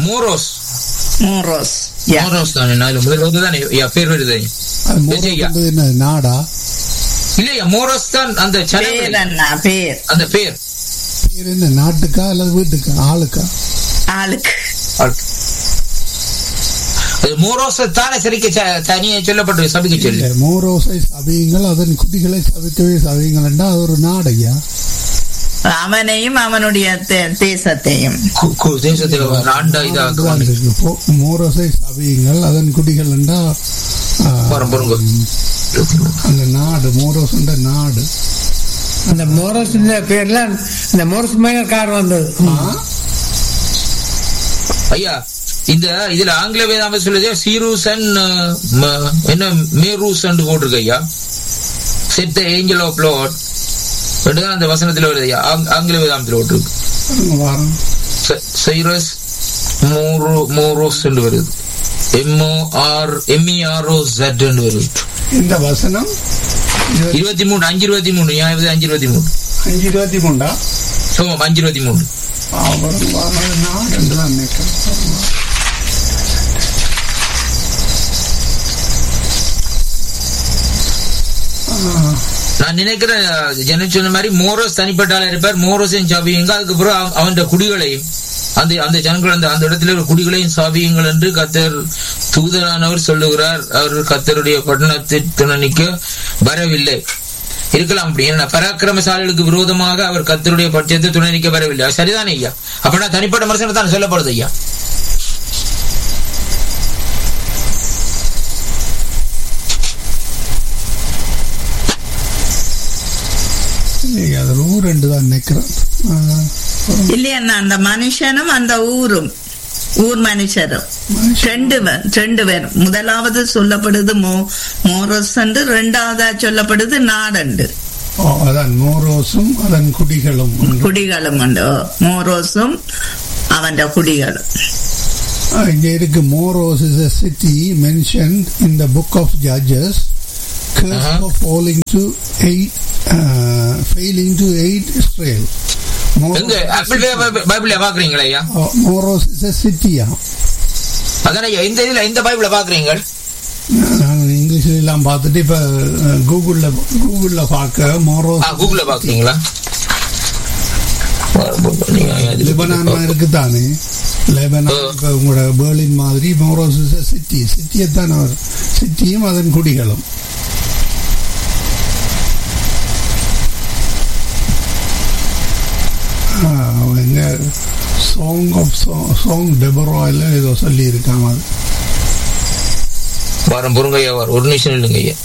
மோரோஸ் மோரோஸ் யா மோரோஸ் தானே நான் முதல்ல வந்து தானே ஐயா பேர் வருது அது மோரோஸ்ன்றது என்ன நாடா இல்லையா மோரோஸ் தான் அந்த பேர் சனவெளி. அண்ணா பேர் அந்த பேர் பேர் என்ன நாட்டுக்கா அல்லது வீட்டுக்கா ஆளுக்கா ஆளுக்கு அது மோரோஸ் தானே சரிக்கு ச- தனியே சொல்லப்பட்டு சபிக்க சொல்லு இல்ல, மோரோசை சபியுங்கள் அதன் குட்டிகளை சபிக்கவே சபியுங்கள் என்றால் அது ஒரு நாடையா அவனையும் அவனுடைய தே- தேசத்தையும் கு- கு- தேசத்துல ஒரு ஆண்டா இதாக அதுதான் இருக்கு. போ- மோரோசை சபியுங்கள் அதன் குட்டிகள் என்றால் ஆ, பாருங்க, பாருங்க. அந்த நாடு மோரோஸ் என்ற நாடு அந்த மோரஸ் பேர்ல இந்த மோரஸ் மைனர் கார் வந்தது ஐயா இந்த இதுல ஆங்கில வேதாம சொல்லுது சீரூஸ் அண்ட் என்ன மேரூஸ் அண்ட் போட்டிருக்கு ஐயா said the angel of Lord தான் அந்த வசனத்துல வருது ஐயா ஆங்- ஆங்கில வேதாமத்துல போட்டிருக்கு பாருங்க, வாரம் சைரஸ் மோரோ மோரோஸ் வருது எம்ஓ ஆர் எம்இஆர்ஓ ஜெட் வருது இந்த வசனம் இருபத்தி- இருபத்தி மூணு அஞ்சு இருபத்தி மூணு நியாயம் அஞ்சு இருபத்தி மூணு அஞ்சு இருபத்தி மூண்டா ஆமாம் அஞ்சு இருபத்தி மூணு பாவம், பாவம், நாடு என்று தான் நினைக்கிறேன் ஆ, நான் நினைக்கிறேன் ஜன சொன்ன மாதிரி மோரோஸ் தனிப்பட்ட ஆளா இருப்பார் மோரோஸையும் சாவியுங்க அதுக்கப்புறம் அவ- அவன் குடிகளையும் அந்த அந்த ஜனங்கள் அந்த அந்த இடத்துல இருக்கிற குடிகளையும் சாவியுங்கள் என்று கத்தர் தூதரானவர் சொல்லுகிறார் அவர் கத்தருடைய பட்டணத்தை துணனிக்க வரவில்லை இருக்கலாம் அப்படி ஏன்னா பராக்கிரமசாலிகளுக்கு விரோதமாக அவர் கத்தருடைய பட்சத்தை துணனிக்க வரவில்லை அது சரிதானே ஐயா அப்படின்னா தனிப்பட்ட மனுஷனை தான் சொல்லப்படுது ஐயா இல்லையே, அது ஒரு ஊர் என்று தான் நினைக்கிறேன் ஆ, இல்லையா அந்த மனுஷனும் அந்த ஊரும் ஊர் மனுஷரும் ரெண்டு பேர் ரெண்டு பேர் முதலாவது சொல்லப்படுது மோ மோரஸ் என்று ரெண்டாவதா சொல்லப்படுது நாடண்டு ஓ, அதான் மோரோஸும் அதன் குடிகளும் என்று. குடிகளும் உண்டு மோரோஸும் அவன் குடிகளும் ஆ, இங்க இருக்கு Meroz is a city mentioned in the book of judges curse Uh-huh. for falling to aid uh, failing to aid israel எங்க ஆப்பிள் பைபிள்ல பாக்குறீங்களா ஐயா மோரோஸ் இஸ் a city-யா அதானே ஐயா இந்த இதுல இந்த பைபிள பாக்குறீங்க நான் இங்கிலீஷ்ல எல்லாம் பார்த்துட்டு இப்ப அஹ், கூகுள்ல கூகுள்ல பார்க்க மோரோஸ் ஆ கூகுள்ல பாக்குறீங்களா லெபனான் இருக்குதானே லெபனான் ஆ. இப்ப உங்களோட பெர்லின் மாதிரி மோரோஸ் இஸ் a city சிட்டியை தான் அவர் சிட்டியும் அதன் குடிகளும் ஆ, அவங்க சாங் ஆஃப் சாங் டெபரோயில் ஏதோ சொல்லி இருக்காங்க அது வாரம் பொருங்க ஐயா வாரம் ஒரு நிமிஷம் இல்லைங்க ஐயா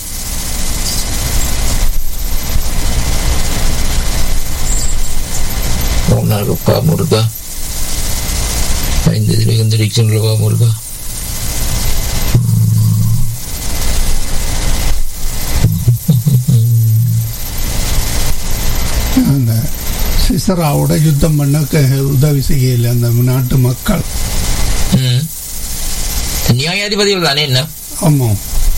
ஒரு நாளுக்கு பாம்பு இருக்கா ஐந்து இதுல எந்த டிக்ஷன்ல பாம்பு இருக்கா அந்த சிசராவோட யுத்தம் பண்ண க- உதவி செய்யல அந்த நாட்டு மக்கள் ம். நியாயாதிபதிகள் தானே என்ன ஆமாம்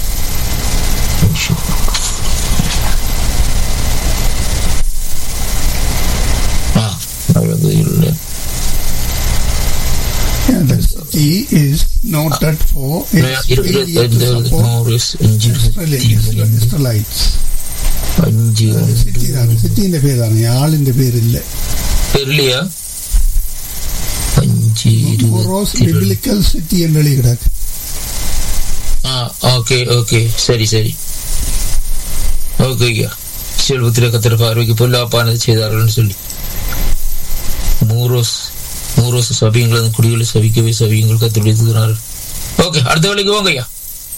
ஆ நியாயாதிபதிகள் The city is noted for its இரு- இரு- failure to இந்த support மோரிஸ் அஞ்சு இருபத்தி Israeli- மூணு, Israelites. அஞ்சு சிட்டி தான் சிட்டியின் பேர் தானே ஆளின் பேர் இல்லை தெரியலையா அஞ்சு மோரோஸ் இருபத்தி ரெண்டு. பிபிலிக்கல் சிட்டி என்று எழுதி கிடக்கு ஆ ஓகே ஓகே சரி சரி ஓகே ஐயா செல்வத்தில் கத்திர பார்வைக்கு பொல்லாப்பானது செய்தார்கள்னு சொல்லி மூரோஸ் மூரோஸ் சபியங்கள் அந்த குடிகளை சபிக்கவே சபியங்கள் கத்திரிக்கிறார்கள் ஓகே அடுத்த வேலைக்கு போங்க ஐயா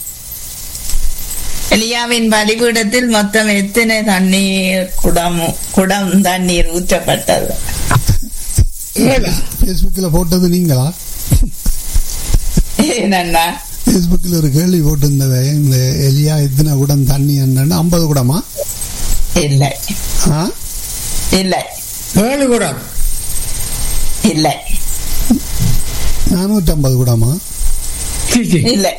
எலியாவின் பலிபீடத்தில் மொத்தம் எத்தனை தண்ணீர் குடம் குடம் தண்ணீர் ஊற்றப்பட்டது ஃபேஸ்புக்கில் போட்டது நீங்களா என்னன்னா ஃபேஸ்புக்கில் ஒரு கேள்வி போட்டிருந்தவ இந்த எலியா எத்தனை குடம் தண்ணி என்னன்னு ஐம்பது குடமா இல்லை ஆ இல்லை ஏழு குடம் இல்லை நானூற்றி ஐம்பது குடமா சீச்சி. இல்லை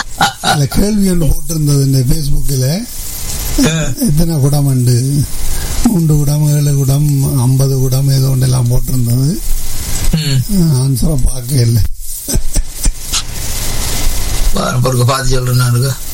அதில் கேள்வி ஒன்று போட்டிருந்தது இந்த ஃபேஸ்புக்கில் எத்தனை குடம் உண்டு மூன்று குடம் ஏழு குடம் ஐம்பது குடம் ஏதோ ஒன்றெல்லாம் போட்டிருந்தது ம் ஆன்சரை பார்க்க இல்லை பாருங்க பார்த்து சொல்றேன் நானுங்க